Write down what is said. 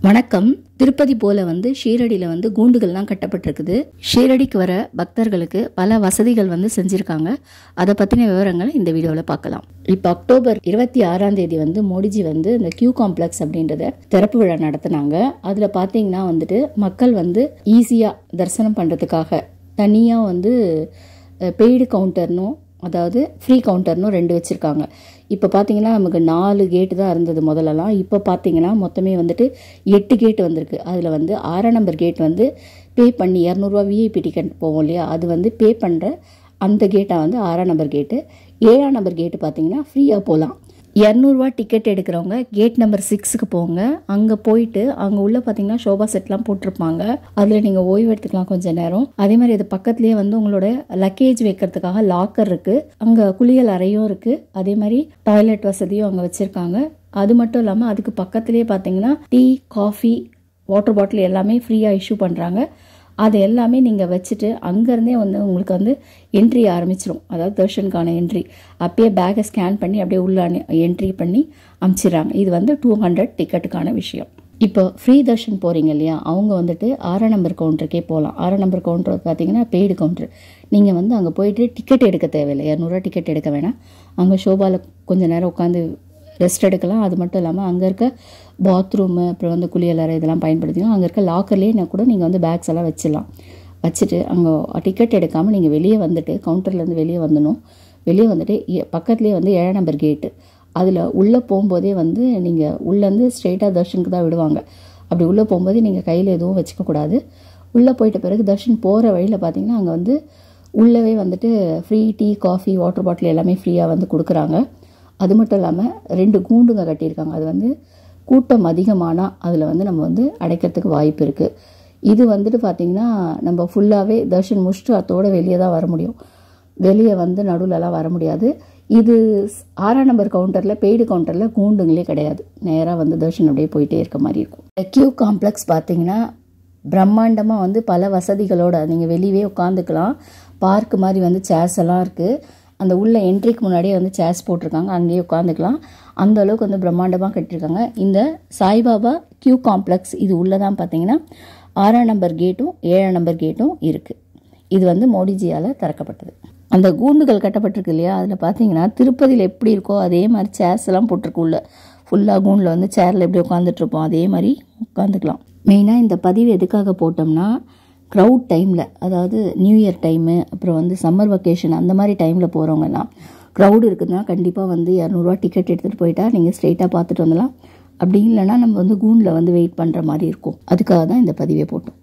வணக்கம் திருப்பதி போல வந்து ஷீரடியில் வந்து கூண்டுகள்லாம் கட்டப்பட்டிருக்குது ஷீரடிக்கு வர பக்தர்களுக்கு பல வசதிகள் வந்து செஞ்சுருக்காங்க அதை பற்றின விவரங்களை இந்த வீடியோவில் பார்க்கலாம் இப்போ அக்டோபர் இருபத்தி ஆறாம் தேதி வந்து மோடிஜி வந்து இந்த கியூ காம்ப்ளெக்ஸ் அப்படின்றத திறப்பு விழா நடத்தினாங்க அதில் பார்த்தீங்கன்னா வந்துட்டு மக்கள் வந்து ஈஸியாக தரிசனம் பண்ணுறதுக்காக தனியாக வந்து பெய்டு கவுண்டர்னும் அதாவது ஃப்ரீ கவுண்டர்னும் ரெண்டு வச்சுருக்காங்க இப்போ பார்த்தீங்கன்னா நமக்கு நாலு கேட்டு தான் இருந்தது முதல்லலாம் இப்போ பார்த்தீங்கன்னா மொத்தமே வந்துட்டு எட்டு கேட் வந்திருக்கு அதில் வந்து ஆறாம் நம்பர் கேட் வந்து பே பண்ணி இரநூறுவா விஐபி டிக்கெட் போவோம் இல்லையா அது வந்து பே பண்ணுற அந்த கேட்டை வந்து ஆறாம் நம்பர் கேட்டு ஏழாம் நம்பர் கேட்டு பார்த்தீங்கன்னா ஃப்ரீயாக போகலாம் இரநூறுவா டிக்கெட் எடுக்கிறவங்க கேட் நம்பர் சிக்ஸுக்கு போங்க அங்கே போயிட்டு அங்கே உள்ள பார்த்தீங்கன்னா ஷோபா செட்லாம் போட்டிருப்பாங்க அதில் நீங்கள் ஓய்வு எடுத்துக்கலாம் கொஞ்ச நேரம் அதே மாதிரி இது பக்கத்துலேயே வந்து உங்களோட லக்கேஜ் வைக்கிறதுக்காக லாக்கர் இருக்குது அங்கே குளியல் அறையும் இருக்குது அதே மாதிரி டாய்லெட் வசதியும் அங்கே வச்சுருக்காங்க அது மட்டும் இல்லாமல் அதுக்கு பக்கத்துலேயே பார்த்தீங்கன்னா டீ காஃபி வாட்டர் பாட்டில் எல்லாமே ஃப்ரீயாக இஷ்யூ பண்ணுறாங்க அது எல்லாமே நீங்கள் வச்சுட்டு அங்கேருந்தே வந்து உங்களுக்கு வந்து என்ட்ரி ஆரம்பிச்சிடும் அதாவது தர்ஷனுக்கான என்ட்ரி அப்பயே பேக்கை ஸ்கேன் பண்ணி அப்படியே உள்ள என்ட்ரி பண்ணி அமுச்சிடுறாங்க இது வந்து டூ ஹண்ட்ரட் டிக்கெட்டுக்கான விஷயம் இப்போ ஃப்ரீ தர்ஷன் போகிறீங்க இல்லையா அவங்க வந்துட்டு ஆறாம் நம்பர் கவுண்டருக்கே போகலாம் ஆறாம் நம்பர் கவுண்டர் பார்த்தீங்கன்னா பெய்டு கவுண்டர் நீங்கள் வந்து அங்கே போயிட்டு டிக்கெட் எடுக்க தேவையில்லை இரநூறுவா டிக்கெட் எடுக்க வேணாம் அங்கே ஷோபாவில் கொஞ்சம் நேரம் உட்காந்து ரெஸ்ட் எடுக்கலாம் அது மட்டும் இல்லாமல் அங்கே இருக்க பாத்ரூமு அப்புறம் வந்து குளியலறை இதெல்லாம் பயன்படுத்திக்கலாம் அங்கே இருக்க லாக்கர்லேயே கூட நீங்கள் வந்து பேக்ஸ் எல்லாம் வச்சிடலாம் வச்சுட்டு அங்கே டிக்கெட் எடுக்காமல் நீங்கள் வெளியே வந்துட்டு கவுண்டர்லேருந்து வெளியே வந்துடணும் வெளியே வந்துட்டு பக்கத்துலேயே வந்து ஏழாம் நம்பர் கேட்டு அதில் உள்ளே போகும்போதே வந்து நீங்கள் உள்ளேருந்து ஸ்ட்ரெயிட்டாக தர்ஷனுக்கு தான் விடுவாங்க அப்படி உள்ளே போகும்போது நீங்கள் கையில் எதுவும் வச்சுக்கக்கூடாது உள்ளே போயிட்ட பிறகு தர்ஷன் போகிற வழியில் பார்த்தீங்கன்னா அங்கே வந்து உள்ளவே வந்துட்டு free tea coffee water bottle எல்லாமே ஃப்ரீயாக வந்து கொடுக்குறாங்க அது மட்டும் இல்லாமல் ரெண்டு கூண்டுங்க கட்டியிருக்காங்க அது வந்து கூட்டம் அதிகமானால் அதில் வந்து நம்ம வந்து அடைக்கிறதுக்கு வாய்ப்பு இருக்குது இது வந்துட்டு பார்த்திங்கன்னா நம்ம ஃபுல்லாகவே தர்ஷன் முடிச்சுட்டு அதோட வெளியே தான் வர முடியும் வெளியே வந்து நடுவில்லாம் வர முடியாது இது ஆறாம் நம்பர் கவுண்டரில் பெய்டு கவுண்டரில் கூண்டுங்களே கிடையாது நேராக வந்து தர்ஷன் அப்படியே போயிட்டே இருக்க மாதிரி இருக்கும் கியூ காம்ப்ளெக்ஸ் பார்த்தீங்கன்னா பிரம்மாண்டமாக வந்து பல வசதிகளோட நீங்கள் வெளியவே உட்காந்துக்கலாம் பார்க் மாதிரி வந்து சேர்ஸ் எல்லாம் இருக்குது அந்த உள்ள என்ட்ரிக்கு முன்னாடியே வந்து சேர்ஸ் போட்டிருக்காங்க அங்கேயே உட்காந்துக்கலாம் அந்த அளவுக்கு வந்து பிரம்மாண்டமாக கட்டியிருக்காங்க இந்த சாய்பாபா கியூ காம்ப்ளெக்ஸ் இது உள்ளே தான் பார்த்தீங்கன்னா ஆறாம் நம்பர் கேட்டும் ஏழாம் நம்பர் கேட்டும் இருக்குது இது வந்து மோடிஜியால் திறக்கப்பட்டது அந்த கூண்டுகள் கட்டப்பட்டிருக்கு இல்லையா அதில் பார்த்தீங்கன்னா திருப்பதியில் எப்படி இருக்கோ அதே மாதிரி சேர்ஸ் எல்லாம் போட்டிருக்கு உள்ள ஃபுல்லாக கூண்டில் வந்து சேரில் எப்படி உட்காந்துட்ருப்போம் அதே மாதிரி உட்காந்துக்கலாம் மெயினாக இந்த பதிவு எதுக்காக போட்டோம்னா க்ரௌட் டைமில் அதாவது நியூ இயர் டைமு அப்புறம் வந்து சம்மர் வெக்கேஷன் அந்த மாதிரி டைமில் போகிறவங்கலாம் க்ரௌடு இருக்குதுன்னா கண்டிப்பாக வந்து இரநூறுவா டிக்கெட் எடுத்துகிட்டு போயிட்டா நீங்கள் ஸ்ட்ரெயிட்டாக பார்த்துட்டு வந்துடலாம் அப்படி இல்லைன்னா நம்ம வந்து கூண்டில் வந்து வெயிட் பண்ணுற மாதிரி இருக்கும் அதுக்காக தான் இந்த பதிவை போட்டோம்